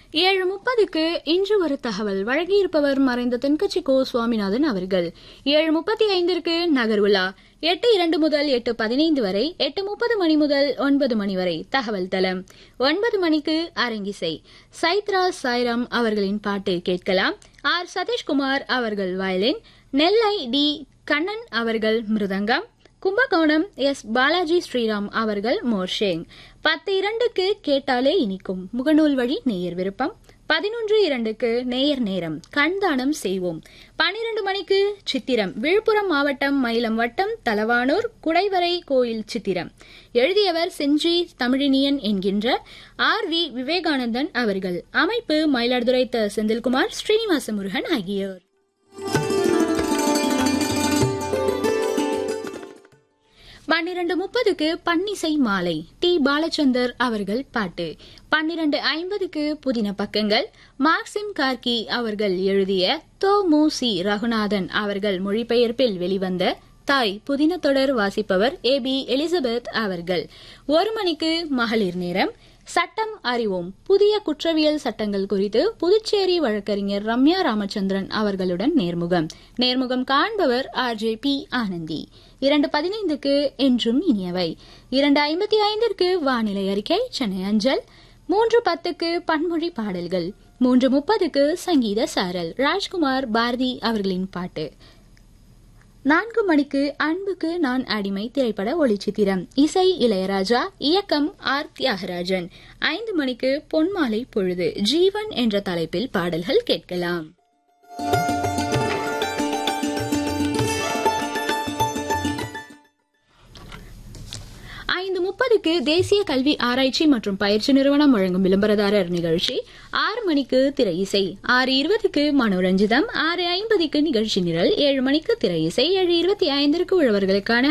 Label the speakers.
Speaker 1: ஏழு முப்பதுக்கு இன்று ஒரு தகவல் வழங்கியிருப்பவர் மறைந்த தென்கட்சி கோ சுவாமிநாதன் அவர்கள் ஏழு முப்பத்தி ஐந்திற்கு நகர்வுலா எட்டு இரண்டு முதல் எட்டு பதினைந்து வரை எட்டு முப்பது மணி முதல் ஒன்பது மணி வரை தகவல் தளம் ஒன்பது மணிக்கு அரங்கிசை சைத்ரா சாய்ராம் அவர்களின் பாட்டு கேட்கலாம் ஆர் சதீஷ்குமார் அவர்கள் வயலின் நெல்லை டி கண்ணன் அவர்கள் மிருதங்கம் கும்பகோணம் எஸ் பாலாஜி ஸ்ரீராம் அவர்கள் மோர்ஷேங் பத்து இரண்டுக்கு கேட்டாலே இனிக்கும் முகநூல் வழி நேயர் விருப்பம் பதினொன்று இரண்டுக்கு நேயர் நேரம் கண்தானம் செய்வோம் பனிரெண்டு மணிக்கு சித்திரம் விழுப்புரம் மாவட்டம் மயிலம் வட்டம் தலவானூர் குடைவரை கோயில் சித்திரம் எழுதியவர் செஞ்சி தமிழினியன் என்கின்ற ஆர் வி விவேகானந்தன் அவர்கள் அமைப்பு மயிலாடுதுறை த செந்தில்குமார் ஸ்ரீனிவாச முருகன் ஆகியோர் பன்னிரண்டு முப்பதுக்கு பன்னிசை மாலை டி பாலச்சந்தர் அவர்கள் பாட்டு பன்னிரண்டு ஐம்பதுக்கு புதின பக்கங்கள் மார்க்சிம் கார்கி அவர்கள் எழுதிய தோ மு சி ரகுநாதன் அவர்கள் மொழிபெயர்ப்பில் வெளிவந்த தாய் புதின தொடர் வாசிப்பவர் ஏ பி எலிசபெத் அவர்கள் ஒரு மணிக்கு மகளிர் நேரம் சட்டம் அறிவோம் புதிய குற்றவியல் சட்டங்கள் குறித்து புதுச்சேரி வழக்கறிஞர் ரம்யா ராமச்சந்திரன் அவர்களுடன் நேர்முகம் நேர்முகம் காண்பவர் ஆர் ஜே பி ஆனந்தி இரண்டு பதினைந்துக்கு என்றும் இனியவை இரண்டு ஐம்பத்தி ஐந்திற்கு வானிலை அறிக்கை சென்னை அஞ்சல் மூன்று பத்துக்கு பன்மொழி பாடல்கள் மூன்று முப்பதுக்கு சங்கீத சாரல் ராஜ்குமார் பாரதி அவர்களின் பாட்டு நான்கு மணிக்கு அன்புக்கு நான் அடிமை திரைப்பட ஒளிச்சித்திரம் இசை இளையராஜா இயக்கம் ஆர் தியாகராஜன் ஐந்து மணிக்கு பொன்மாலை பொழுது ஜீவன் என்ற தலைப்பில் பாடல்கள் கேட்கலாம் ஐந்து முப்பதுக்கு தேசிய கல்வி ஆராய்ச்சி மற்றும் பயிற்சி நிறுவனம் வழங்கும் விளம்பரதாரர் நிகழ்ச்சி ஆறு மணிக்கு திரை இசை ஆறு இருபதுக்கு மனோரஞ்சிதம் ஆறு ஐம்பதுக்கு நிகழ்ச்சி நிரல் ஏழு மணிக்கு திரை இசை ஏழு இருபத்தி ஐந்திற்கு உழவர்களுக்கான